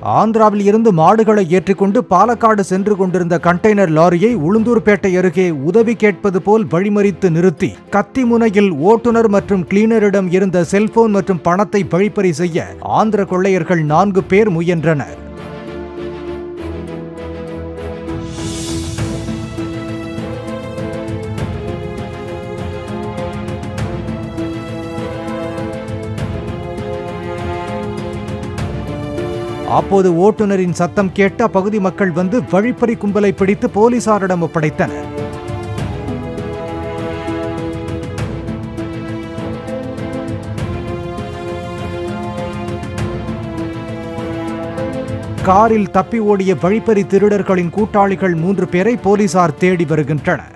ஆந்திராவில் இருந்து மாடுகளை ஏற்றிக்கொண்டு பாலக்காடு சென்று கொண்டிருந்த கண்டெய்னர் லாரியை உளுந்தூர்பேட்டை அருகே உதவி கேட்பது போல் வழிமறித்து நிறுத்தி கத்தி முனையில் ஓட்டுநர் மற்றும் கிளீனரிடம் இருந்த செல்போன் மற்றும் பணத்தை வழிப்பறி செய்ய ஆந்திர கொள்ளையர்கள் நான்கு பேர் முயன்றனர் அப்போது ஓட்டுநரின் சத்தம் கேட்ட அப்பகுதி மக்கள் வந்து வழிப்பறி கும்பலை பிடித்து போலீசாரிடம் ஒப்படைத்தனர் காரில் தப்பி ஓடிய வழிப்பறி திருடர்களின் கூட்டாளிகள் மூன்று பேரை போலீசார் தேடி வருகின்றனர்